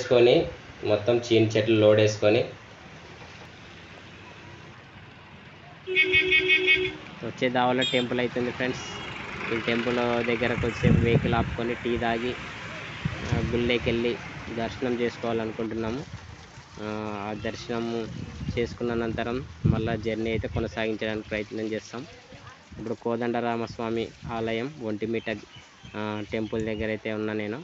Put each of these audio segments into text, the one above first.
వేసుకొని మొత్తం చీని చెట్లు లోడ్ వేసుకొని వచ్చే దావలో టెంపుల్ అవుతుంది ఫ్రెండ్స్ ఈ టెంపుల్ దగ్గర కొద్దిసేపు వెహికల్ ఆపుకొని టీ తాగి ఆ, గుళ్ళోకి వెళ్ళి దర్శనం చేసుకోవాలనుకుంటున్నాము ఆ, ఆ దర్శనం చేసుకున్న అనంతరం మళ్ళీ జర్నీ అయితే కొనసాగించడానికి ప్రయత్నం చేస్తాం ఇప్పుడు కోదండరామస్వామి ఆలయం ఒంటిమిట ఆ, టెంపుల్ దగ్గర అయితే ఉన్నా నేను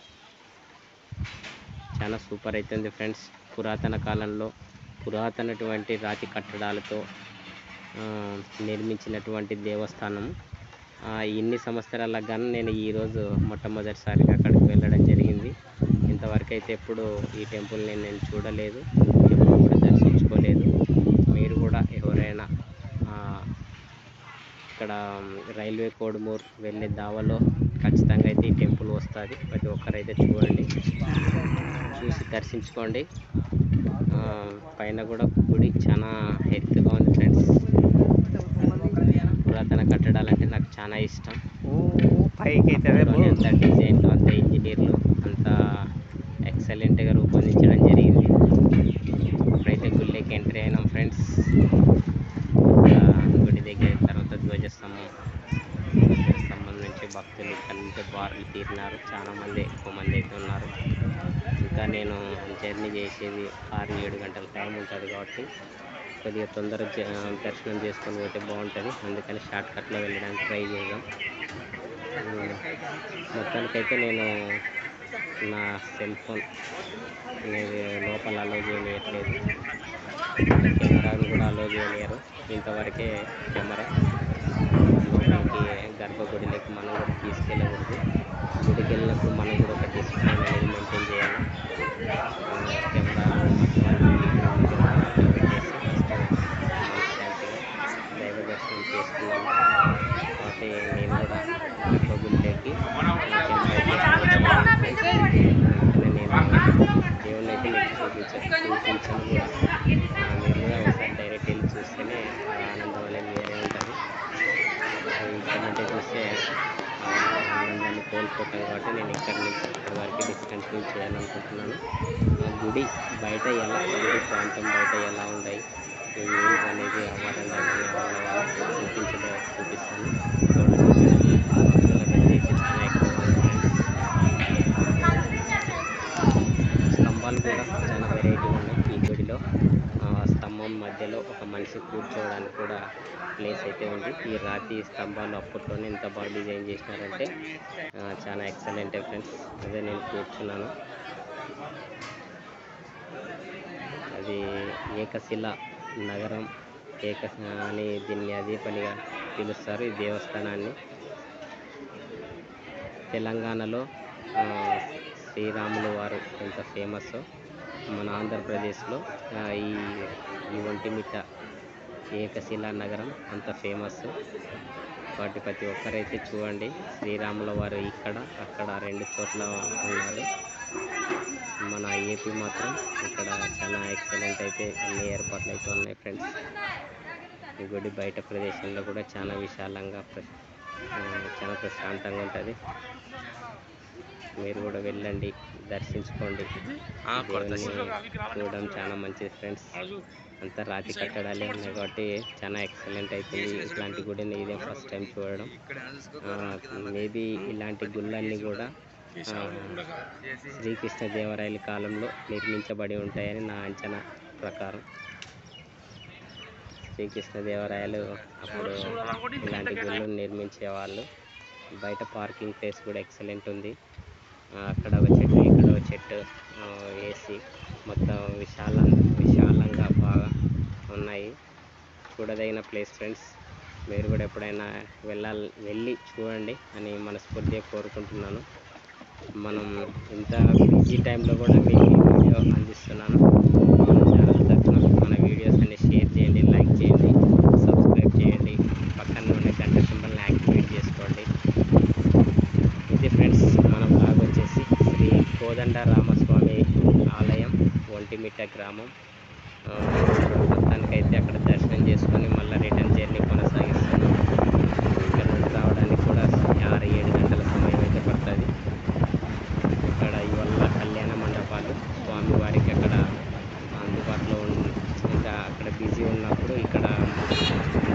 చాలా సూపర్ అవుతుంది ఫ్రెండ్స్ పురాతన కాలంలో పురాతనటువంటి రాతి కట్టడాలతో ఆ, నిర్మించినటువంటి దేవస్థానం ఆ, ఇన్ని సంవత్సరాలకు గాను నేను ఈరోజు మొట్టమొదటిసారిగా అక్కడికి వెళ్ళడం జరిగింది ఇంతవరకు అయితే ఎప్పుడు ఈ టెంపుల్ని నేను చూడలేదు ఎప్పుడు కూడా దర్శించుకోలేదు మీరు కూడా ఎవరైనా ఆ, ఇక్కడ రైల్వే కోడుమూర్ వెళ్ళే దావలో ఖచ్చితంగా అయితే ఈ టెంపుల్ వస్తుంది ప్రతి ఒక్కరైతే చూడండి చూసి దర్శించుకోండి ఆ, పైన కూడా గుడి చాలా ఎత్తుగా ఉంది ఫ్రెండ్స్ పురాతన కట్టడాలంటే నాకు చాలా ఇష్టం పైకి అయితే అందులోనే అంత డిజైన్లు అంత ఇంజనీర్లు అంత ఎక్సలెంట్గా రూపొందించడం జరిగింది ఇప్పుడైతే గుళ్ళకి ఎంట్రీ అయినాం ఫ్రెండ్స్ గుడి దగ్గర తర్వాత ధ్వజస్తంభం ధ్వజస్తంభం నుంచి భక్తులు ఇక్కడ నుంచి బారులు తీరినారు చాలా మంది ఎక్కువ మంది అయితే ఉన్నారు ఇంకా నేను జర్నీ చేసేది ఆరు ఏడు గంటల టైం ఉంటుంది కాబట్టి కొద్దిగా తొందర దర్శనం చేసుకొని పోతే బాగుంటుంది అందుకని షార్ట్ కట్లో వెళ్ళడానికి ట్రై చేద్దాం ఉమ్, మొత్తానికైతే నేను నా సెల్ ఫోన్ అనేది లోపల అలో చేయట్లేదు కెమెరాను కూడా అలో చేయలేరు ఇంతవరకే కెమెరా లోపలికి గర్భగుడిలోకి మనం కూడా తీసుకెళ్ళకూడదు గుడికి వెళ్ళినప్పుడు మనం కూడా ఒక డిసిప్లిన్ అనేది మెయింటైన్ చేయాలి ఆ, కెమెరాలు మొత్తం అన్ని పెట్టేసి మనశ్శాంతిగా దైవ దర్శనం చేసుకున్నాము కాబట్టి నేను కూడా గర్భగుడిలోకి వెంటనే నేను దేవుని అయితే మీకు చూపించాను చూపించాను కూడా ఆ, మీరు కూడా ఒకసారి డైరెక్ట్ వెళ్ళి చూస్తేనే ఆ ఆనందం అనేది వేరే ఉంటుంది ఇక్కడ నుండి చూస్తే ఆ ఆనందాన్ని కోల్పోతాం కాబట్టి నేను ఇక్కడ నుంచి ఇక్కడ వరకు డిస్కంటిన్యూ చేయాలనుకుంటున్నాను ఆ గుడి బయట ఎలా గుడి ప్రాంతం బయట ఎలా ఉన్నాయి ఏంటి అనేది అవ్వాలని వాళ్ళ వాళ్ళ చూపించడం చూపిస్తాను చూడండి భక్తుల రద్దీ అయితే చాలా ఎక్కువగా ఉంది ఫ్రెండ్స్ స్తంభాలు కూడా చాలా వెరైటీ ఉన్నాయి ఈ గుడిలో ఆ స్తంభం మధ్యలో ఒక మనిషి కూర్చోవడానికి కూడా ప్లేస్ అయితే ఉంది ఈ రాతి స్తంభాలు అప్పట్లోనే ఎంత బాగా డిజైన్ చేసినారంటే ఆ, చాలా ఎక్సలెంట్ ఫ్రెండ్స్ అదే నేను కూర్చున్నాను అది ఏకశిల నగరం ఏక అని దీన్ని అదే పనిగా పిలుస్తారు ఈ దేవస్థానాన్ని తెలంగాణలో ఆ, శ్రీరాములు వారు ఎంత ఫేమస్ మన ఆంధ్రప్రదేశ్లో ఆ, ఈ ఈ ఒంటిమిట్ట ఏకశిలా నగరం అంత ఫేమస్ వాటి ప్రతి ఒక్కరైతే చూడండి శ్రీరాముల వారు ఇక్కడ అక్కడ రెండు చోట్ల ఉన్నారు మన ఏపీ మాత్రం ఇక్కడ చాలా ఎక్సలెంట్ అయితే అన్ని ఏర్పాట్లు అయితే ఉన్నాయి ఫ్రెండ్స్ ఈ గుడి బయట ప్రదేశంలో కూడా చాలా విశాలంగా ప్ర- ఆ, చాలా ప్రశాంతంగా ఉంటుంది మీరు కూడా వెళ్ళండి దర్శించుకోండి దేవుని చూడడం చాలా మంచిది ఫ్రెండ్స్ అంతా రాతి కట్టడాలే ఉన్నాయి కాబట్టి చాలా ఎక్సలెంట్ అవుతుంది ఇట్లాంటి గుడిని ఇదే ఫస్ట్ టైం చూడడం మేబీ ఇలాంటి గుళ్ళన్నీ కూడా ఆ, శ్రీకృష్ణ దేవరాయల కాలంలో నిర్మించబడి ఉంటాయని నా అంచనా ప్రకారం శ్రీకృష్ణ దేవరాయలు అప్పుడు ఇలాంటి గుళ్ళు నిర్మించేవాళ్ళు బయట పార్కింగ్ ప్లేస్ కూడా ఎక్సలెంట్ ఉంది ఆ, అక్కడ ఒక చెట్టు ఇక్కడ ఒక చెట్టు ఆ, వేసి మొత్తం విశాలం విశాలంగా బాగా ఉన్నాయి చూడదగిన ప్లేస్ ఫ్రెండ్స్ మీరు కూడా ఎప్పుడైనా వెళ్ళాలి వెళ్ళి చూడండి అని మనస్ఫూర్తిగా కోరుకుంటున్నాను మనం ఇంత బిజీ టైంలో కూడా మీకు ఈ వీడియో అందిస్తున్నాను మన ఛానల్ తరఫున మన వీడియోస్ అన్ని షేర్ చేయండి లైక్ చేయండి సబ్స్క్రైబ్ చేయండి పక్కన ఉండే గంట సింబల్ని యాక్టివేట్ చేసుకోండి ఇది ఫ్రెండ్స్ మన బ్లాగ్ వచ్చేసి శ్రీ కోదండ రామస్వామి ఆలయం ఒంటిమిట్ట గ్రామం ఆ, మొత్తానికైతే అక్కడ దర్శనం చేసుకొని మళ్ళీ రిటర్న్ జర్నీ కొనసాగిస్తున్నాం ఇక్కడ నుండి రావడానికి కూడా ఆరు ఏడు గంటల సమయం అయితే పడుతుంది ఇక్కడ ఇవల్ల కళ్యాణ మండపాలు స్వామి ఉన్నప్పుడు ఇక్కడ